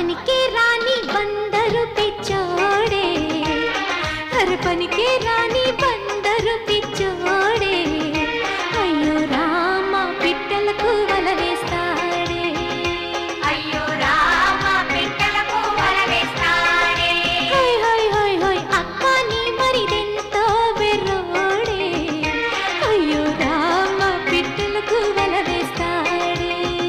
పనికే రాని బందరు పిచ్చోడే అరే పనికే రాని బందరు పిచ్చోడే అయ్యో రామ పిట్టలకు వల వేస్తాడే అయ్యో రామ పిట్టలకు వల వేస్తాడే హోయ్ హోయ్ హోయ్ హోయ్ అక్క నీ మరిదెంతో వెర్రోడే అయ్యో రామ పిట్టలకు వల వేస్తాడే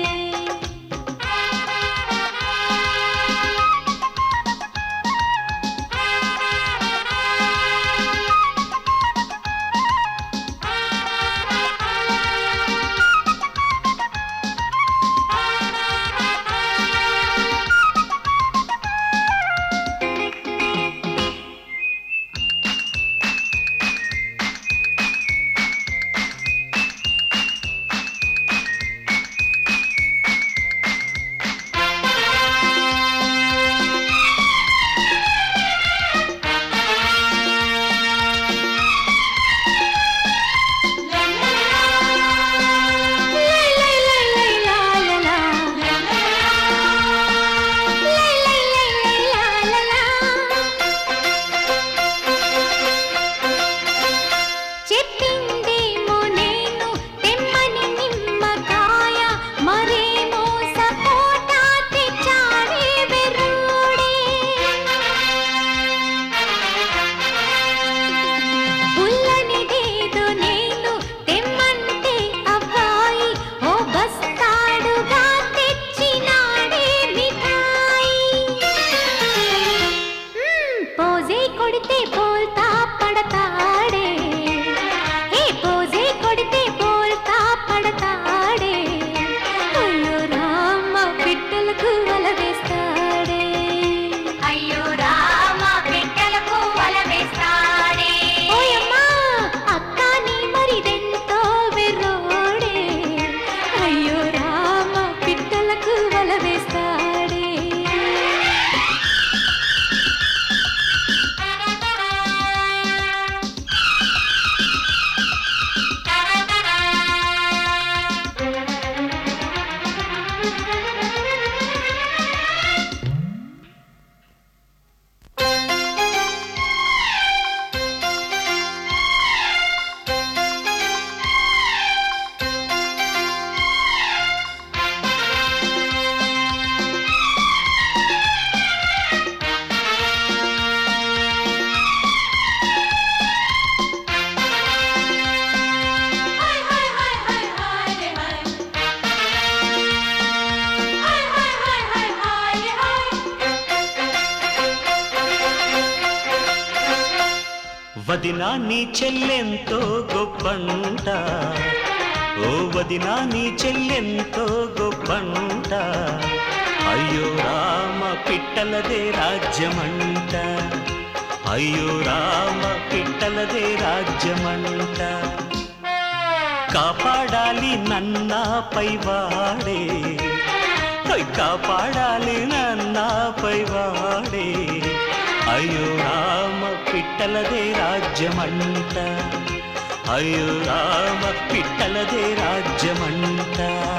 లై లై లై లై లా లా లా లై లై లై లై లా లా లా చెప్పిందేమో నేను తెమ్మని నిమ్మకాయ మరేమో సపోటా తెచ్చాడే వెర్రోడే పుల్లనిదేదో నేను తెమ్మంటే అబ్బాయి ఓ బస్తాడుగా తెచ్చినాడే మిఠాయి మ్మ్, పోజే కొడితే బోల్తా పడతాడే ఏ పోజే కొడితే బోల్తా పడతాడే అయ్యో రామ పిట్టలకు వల వేస్తాడే అయ్యో రామ పిట్టలకు వల వేస్తాడే ఓయమ్మా అక్క నీ మరిదెంతో వెర్రోడే అయ్యో రామ పిట్టలకు వల వేస్తాడే హాయ్ హాయ్ హాయ్ హాయ్ హాయ్ హాయ్ హాయ్ హాయ్ హాయ్ హాయ్ హాయ్ వదినా నీ చెల్లెంతో గొప్పంట ఓ వదినా నీ చెల్లెంతో గొప్పంట అయ్యో రామ పిట్టలదే రాజ్యమంట అయ్యో రామ పిట్టలదే రాజ్యమంట కాపాడాలి నన్నా పైవాడే ఓయ్ కాపాడాలి నన్నా పైవాడే అయ్యో రామ పిట్టలదే రాజ్యమంట అయ్యో రామ పిట్టలదే రాజ్యమంట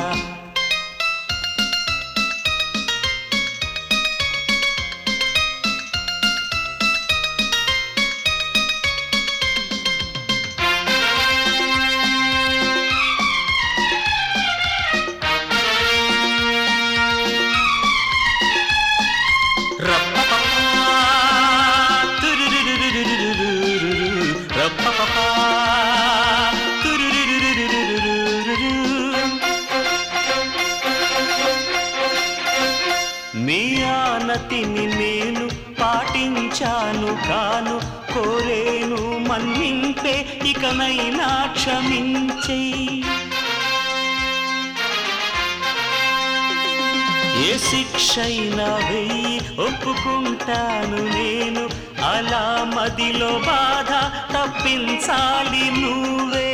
మీ ఆనతిని నేను పాటించాను కాను కోరేను మన్నింపే ఇకనైనా క్షమించేయి ఏ శిక్షైనా వెయ్యి ఒప్పుకుంటాను నేను అలా మదిలో బాధ తప్పించాలి నువ్వే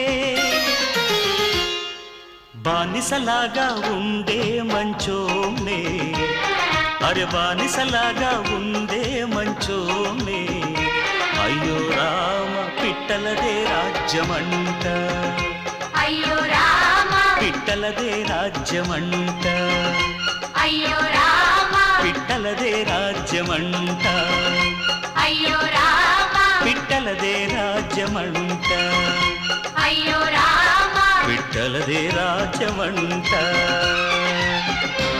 బానిసలాగా ఉండే మంచోనే అరే బానిసలాగా ఉండే మంచోనే అయ్యో రామ పిట్టలదే రాజ్యమంట అయ్యో రామ పిట్టలదే రాజ్యమంట అయ్యో రామ పిట్టలదే రాజ్యమంట అయ్యో రామ పిట్టలదే రాజ్యమంట అయ్యో రామ పిట్టలదే రాజ్యమంట